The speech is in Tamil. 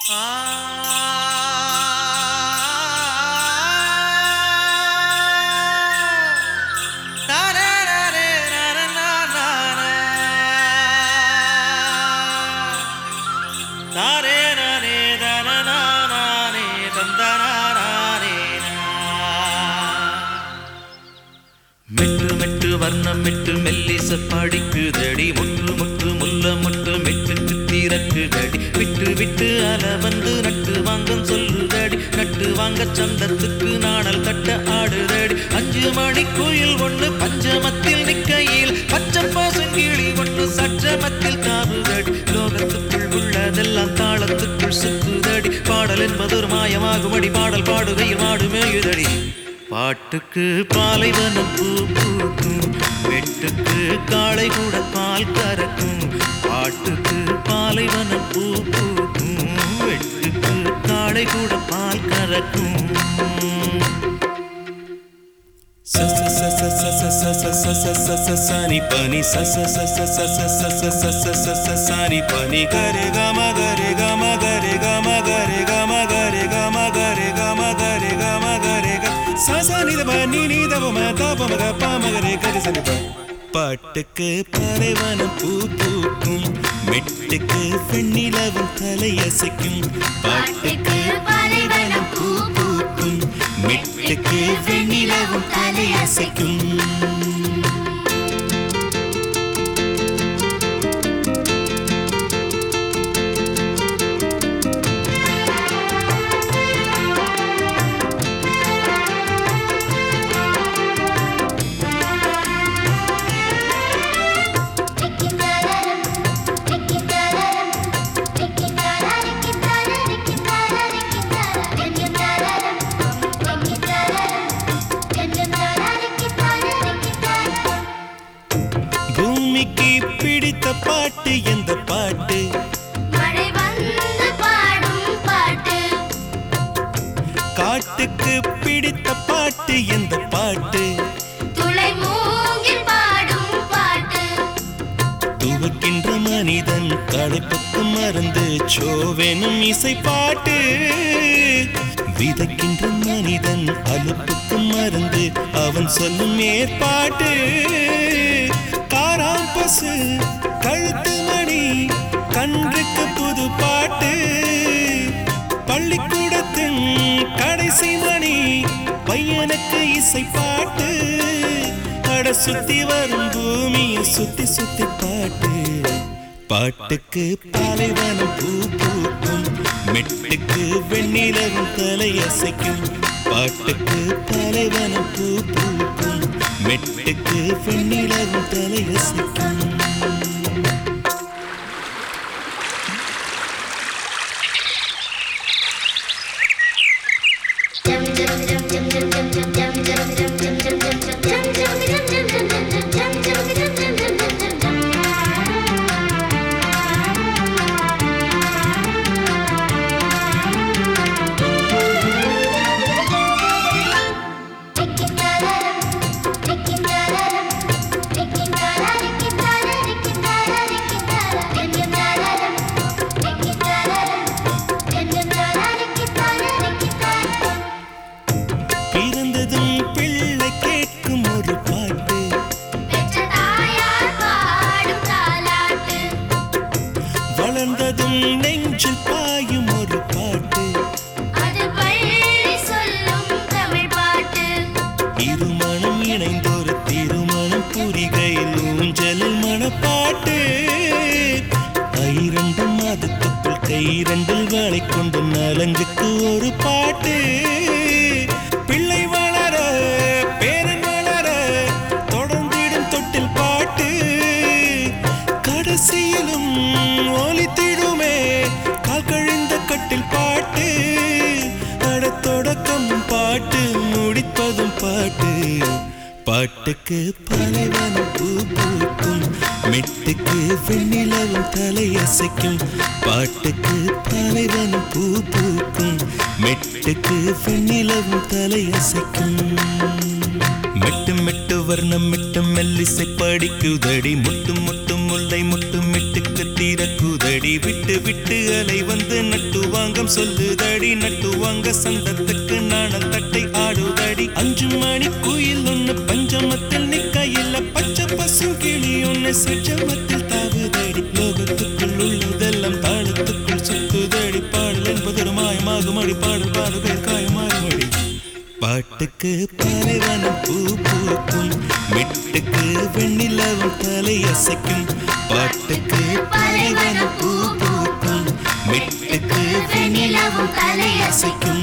மெட்டு மெட்டு வர்ணம் மெட்டு மெல்லிச படிக்குதடி முட்டு முட்டு முல்ல முட்டு மெட்டு திறக்குதடி விட்டு விட்டு அல வந்து நட்டு வாங்கம் சொல்லுதடி நட்டு வாங்க சந்தத்துக்கு நாணல் கட்ட ஆடுதடி அஞ்சு மணி கோயில் ஒண்ணு பஞ்சமத்தில் நிக்கையில் பச்சை பாசங்கிளி ஒண்ணு சற்றமத்தில் தாவுதடி லோகத்துக்குள் உள்ளதெல்லாம் தாளத்துக்குள் சுத்துதடி பாடல் என்பதொரு மாயமாகுமடி பாடல் பாடுகையில் மாடு மேயுதடி பாட்டுக்கு பாலைவனம் பூ பூக்கும் வெட்டுக்கு காளை கூட பால் கறக்கும் பாட்டுக்கு பாலைவனம் பூ பூக்கும் வெட்டுக்கு காளை கூட பால் கறக்கும் சனி பனி சனி பனி கரு கம கரு கம கரு கம கரு கம கரு கம கரு கம கரு கம கரு சனி பனி நீ தபம தபம கமகரே கரு சனி பாட்டுக்கு பறைவனம் பூ பூக்கும் மெட்டுக்கு பெண்ணிலவும் தலையசைக்கும் பாட்டுக்கு பாலைவனம் பூ பூக்கும் மெட்டுக்கு வெண்ணிலவும் தலையசைக்கும் பூமிக்கு பிடித்த பாட்டு எந்த பாட்டு மழை வந்து பாடும் பாட்டு காட்டுக்கு பிடித்த பாட்டு எந்த பாட்டு துளை மூங்கில் பாடும் பாட்டு துவக்கின்ற மனிதன் களைப்புக்கு மறந்து சோவெனும் இசை பாட்டு விதைக்கின்ற மனிதன் அலுப்புக்கு மறந்து அவன் சொல்லும் ஏற்பாட்டு காராம் பசு கழுத்து மணி கன்றுக்கு புது பாட்டு பள்ளிக்கூடத்தின் கடைசி மணி பையனுக்கு இசை பாட்டு அட சுத்தி வரும் பூமியை சுத்தி சுத்தி பாட்டு பாட்டுக்கு பாலைவனம் பூ பூக்கும் மெட்டுக்கு வெண்ணிலவும் தலையசைக்கும் பாட்டுக்கு பாலைவனம் பூ பூக்கும் மெட்டுக்கு வெண்ணிலவும் தலையசைக்கும் பிறந்ததும் பிள்ளை கேட்கும் ஒரு பாட்டு பெற்ற தாயார் பாடும் தாலாட்டு வளர்ந்ததும் நெஞ்சில் பாயும் ஒரு பாட்டு அது பள்ளி சொல்லும் தமிழ் பாட்டு இருமணம் இணைந்தொரு திருமணம் புரிகையில் ஊஞ்சலில் மணப்பாட்டு ஐரண்டு மாதத்துக்குள் கைரண்டில் வாழை கொண்டு நலங்குக்கு ஒரு பாட்டு பிள்ளை வளர பேரன் வளர தொடர்ந்திடும் தொட்டில் பாட்டு கடைசியிலும் ஒலித்திடுமே கால் கழிந்த கட்டில் பாட்டு அட தொடக்கம் பாட்டு முடிப்பதும் பாட்டு பாட்டுக்கு பாலைவனம் பூ பூக்கும் மெட்டுக்கு வெண்ணிலவும் தலையசைக்கும் பாட்டுக்கு பாலைவனம் பூ பூக்கும் மெட்டுக்கு வெண்ணிலவும் தலையசைக்கும் மெட்டு மெட்டு வர்ணம் மெட்டு மெல்லிசை படிக்குதடி முட்டு முட்டு முல்லை முட்டு மெட்டுக்கு திறக்குதடி விட்டு விட்டு அலை வந்து நட்டு வாங்க வாங்கம் சொல்லுதடி நட்டுவாங்க சந்தத்துக்கு நாணல் தட்டை ஆடுதடி அஞ்சு மணி குயில் ஒண்ணு பஞ்சமத்தில் நிக்கையில பச்சை பசும் கிளி ஒண்ணு சஜமத்தில் தாவுதடி லோகத்துக்குள் உள்ளதெல்லாம் தாளத்துக்குள் சுத்துதடி பாடல் என்பது ஒரு மாயமாகும் அடி பாடல் பாடுகள் காயமாறுமடி பாட்டுக்கு பாலைவனம் பூ பூக்கும் மெட்டுக்கு வெண்ணிலவும் தலையசைக்கும் பாட்டுக்கு பாலைவனம் பூ பூக்கும் மெட்டுக்கு வெண்ணிலவும் தலையசைக்கும்